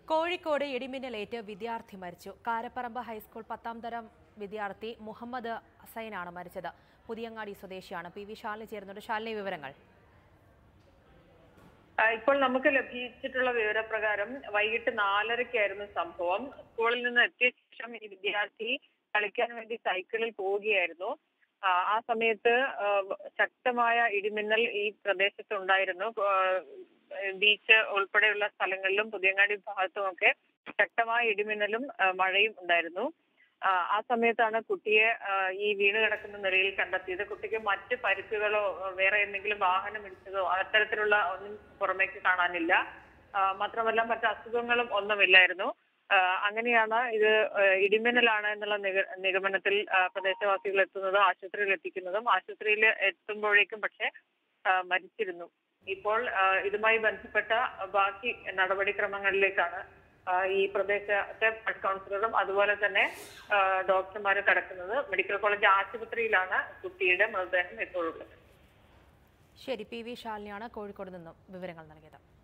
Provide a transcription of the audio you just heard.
കോഴിക്കോട് ഇടിമിന്നലേറ്റ് വിദ്യാർത്ഥി മരിച്ചു കാരപ്പറമ്പ് ഹൈസ്കൂൾ പത്താം തരം വിദ്യാർത്ഥി മുഹമ്മദ് ഹസൈനാണ് മരിച്ചത് പുതിയങ്ങാടി സ്വദേശിയാണ് പി വി ശാലിനി ചേരുന്നുണ്ട് ശാലിനി വിവരങ്ങൾ ആ, ഇപ്പോൾ നമുക്ക് ലഭിച്ചിട്ടുള്ള വിവരപ്രകാരം വൈകിട്ട് നാലരയ്ക്കായിരുന്നു സംഭവം സ്കൂളിൽ നിന്ന് എത്തിയ ശേഷം ഈ വിദ്യാർത്ഥി കളിക്കാൻ വേണ്ടി സൈക്കിളിൽ പോവുകയായിരുന്നു ആ, ആ സമയത്ത് ആ, ശക്തമായ ഇടിമിന്നൽ ഈ പ്രദേശത്തുണ്ടായിരുന്നു ആ, ബീച്ച് ഉൾപ്പെടെയുള്ള സ്ഥലങ്ങളിലും പുതിയങ്ങാടി ഭാഗത്തുമൊക്കെ ശക്തമായ ഇടിമിന്നലും ആ, മഴയും ഉണ്ടായിരുന്നു ആ, ആ സമയത്താണ് കുട്ടിയെ ആ, ഈ വീണ് കിടക്കുന്ന നിലയിൽ കണ്ടെത്തിയത് കുട്ടിക്ക് മറ്റ് പരിക്കുകളോ ആ, വേറെ എന്തെങ്കിലും വാഹനം ഇടിച്ചതോ അത്തരത്തിലുള്ള ഒന്നും പുറമേക്ക് കാണാനില്ല ആ, മാത്രമല്ല മറ്റ് അസുഖങ്ങളും ഒന്നുമില്ലായിരുന്നു ആ, അങ്ങനെയാണ് ഇത് ആ, ഇടിമിന്നലാണ് എന്നുള്ള നിഗ- നിഗമനത്തിൽ ആ, പ്രദേശവാസികൾ എത്തുന്നതും ആശുപത്രിയിൽ എത്തിക്കുന്നതും ആശുപത്രിയിൽ എത്തുമ്പോഴേക്കും പക്ഷെ ആ, മരിച്ചിരുന്നു ഇപ്പോൾ ആ, ഇതുമായി ബന്ധപ്പെട്ട ബാക്കി നടപടിക്രമങ്ങളിലേക്കാണ് ആ, ഈ പ്രദേശത്തെ ഹെഡ് കൗൺസിലറും അതുപോലെ തന്നെ ആ, ഡോക്ടർമാരും കിടക്കുന്നത് മെഡിക്കൽ കോളേജ് ആശുപത്രിയിലാണ് കുട്ടിയുടെ മൃതദേഹം ഇപ്പോഴുള്ളത് ശരി പി വി ശാലിനിയാണ് കോഴിക്കോട് നിന്നും വിവരങ്ങൾ നൽകിയത്